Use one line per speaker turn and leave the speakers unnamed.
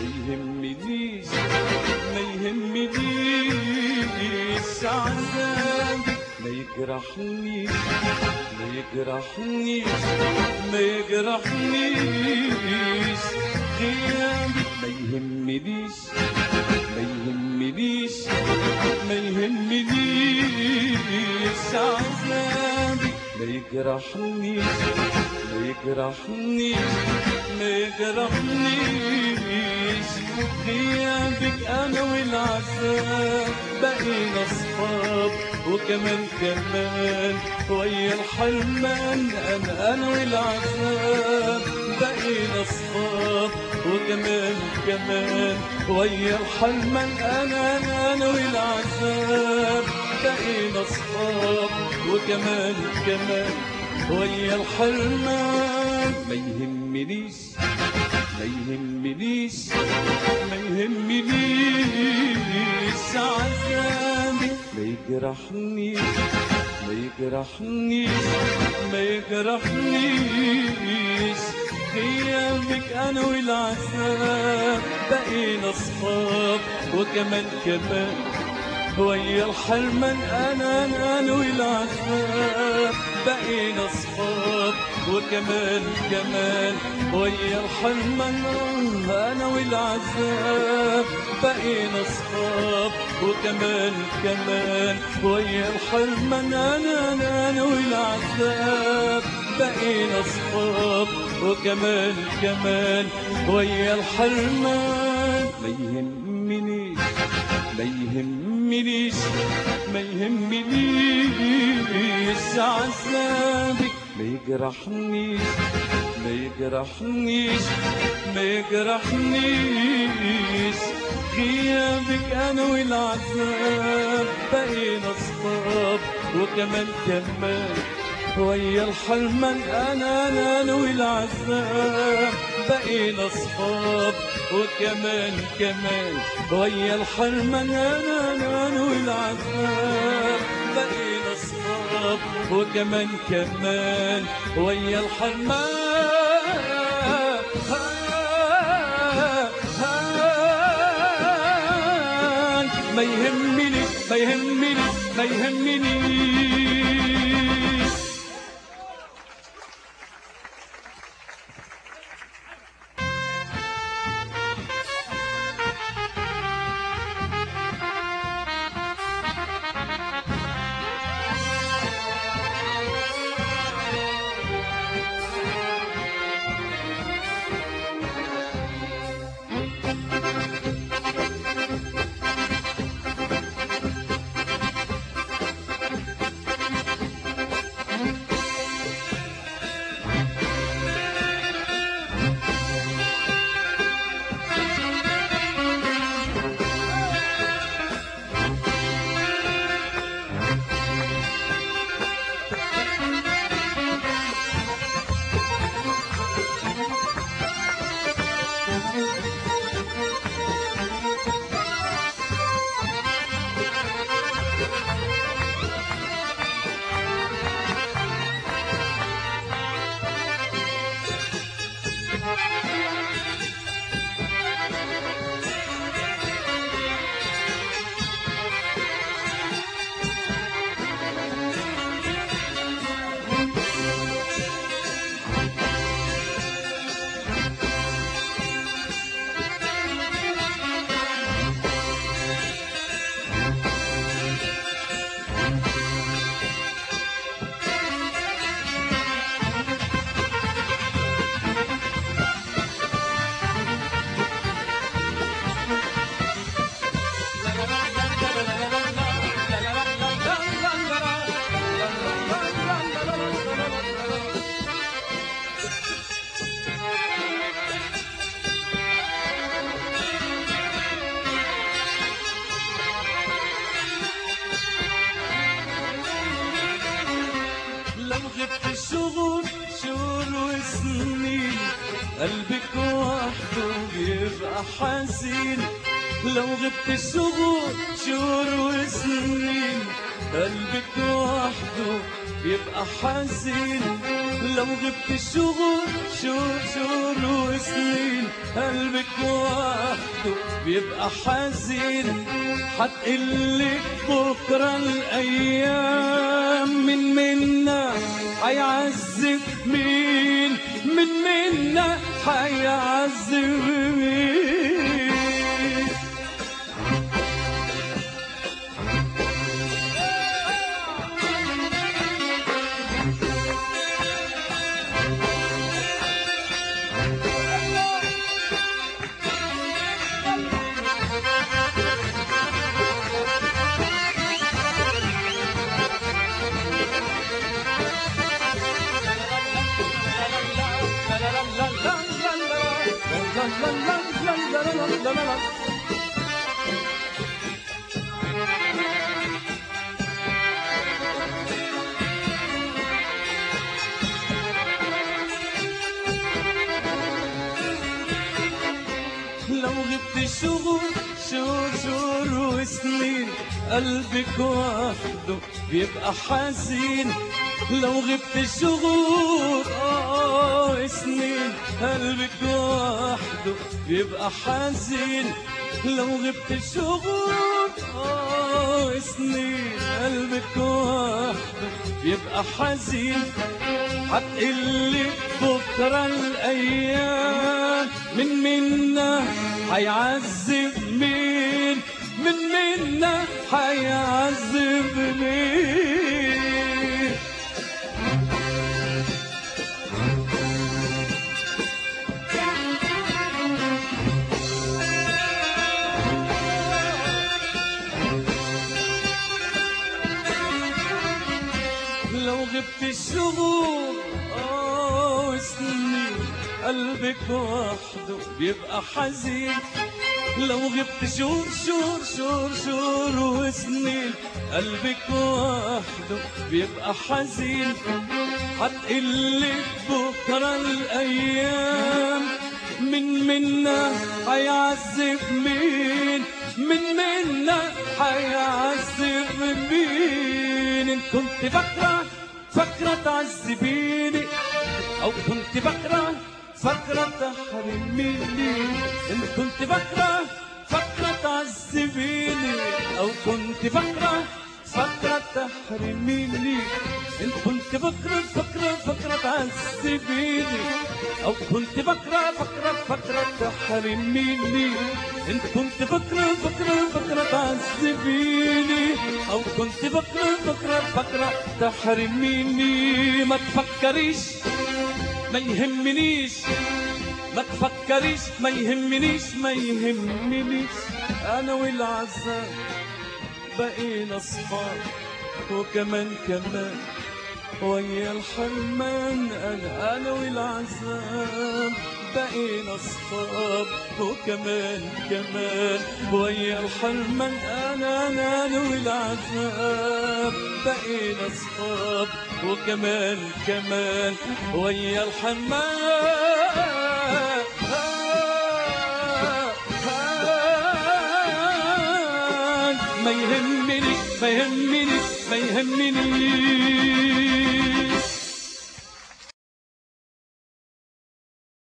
يهمنيش ما يهمنيش عذابي ما يجرحنيش ما يجرحنيش ما يجرحنيش غيابي ما يهمنيش ما يهمنيش ما يهمنيش عذابي ما يجرحنيش ما يجرحنيش ما يجرحنيش غيابك انا والعذاب بقينا اصحاب وكمان كمان ويا الحرمان انا انا والعذاب بقينا اصحاب وكمان كمان ويا الحرمان انا انا انا والعذاب بقينا اصحاب وكمان كمان ويا الحرمان ما يهمنيش ما يهمنيش ما يهمنيش عذابي ما يجرحنيش ما يجرحنيش ما يجرحنيش غيابك انا والعذاب بقينا اصحاب وكمان كمان ويا الحرمان انا انا انا والعذاب بقينا اصحاب وكمان كمان ويا الحرمان انا والعذاب بقينا اصحاب وكمان كمان ويا الحرمان انا انا انا والعذاب بقينا اصحاب وكمان كمان ويا الحرمان ما يهمنيش ما يهمنيش ما يهمنيش عذابك ما يجرحنيش ما يجرحنيش ما يجرحنيش غيابك انا والعذاب بقينا اصحاب وكمان كمان ويا الحرمان انا انا انا والعذاب بقينا اصحاب وكمان كمان ويا الحرمان انا انا انا والعذاب بقينا اصحاب وكمان كمان ويا الحرمان ما يهمني ما يهمني ما يهمني لو غبت الشغل شهور وسنين قلبك وحده بيبقى حزين لو غبت الشغل شهور وسنين قلبك وحده بيبقى حزين لو غبت شهور شهور شهور وسنين قلبك وحده بيبقى حزين هتقلك بكرة الأيام من منا هيعذب مين من منا هيعذب مين لو غبت شهور شهور شهور وسنين قلبك وحده بيبقى حزين لو غبت شهور اه سنين قلبك وحده بيبقى حزين لو غبت شهور اه سنين قلبك وحده بيبقى حزين هتقلك بكرة الأيام من منا هيعذب مين من منا هيعذب مين لو غبت الشهور اه وسنين قلبك وحده بيبقى حزين لو غبت شهور شهور شهور شهور وسنين قلبك وحده بيبقى حزين هتقلك بكرة الأيام من منا هيعذب مين من منا هيعذب مين إن كنت فاكرة فاكرة تعذبيني أو كنت فاكرة فاكرة تحرميني إن كنت فاكرة فاكرة تعذبيني أو كنت فاكرة فاكرة تحرميني إن كنت فاكرة فاكرة فاكرة تعذبيني أو كنت فاكرة فاكرة فاكرة تحرميني إن كنت فاكرة فاكرة فاكرة تعذبيني أو كنت فاكرة فاكرة فاكرة تحرميني ما تفكريش ما يهمنيش ما تفكريش ما يهمنيش ما يهمنيش انا والعذاب بقينا اصحاب وكمان كمان ويا الحرمان انا انا والعذاب بقينا اصحاب وكمان كمان ويا الحرمان انا انا انا والعذاب بقينا اصحاب وكمان كمان ويا الحرمان ما يهمني ما يهمني ما يهمني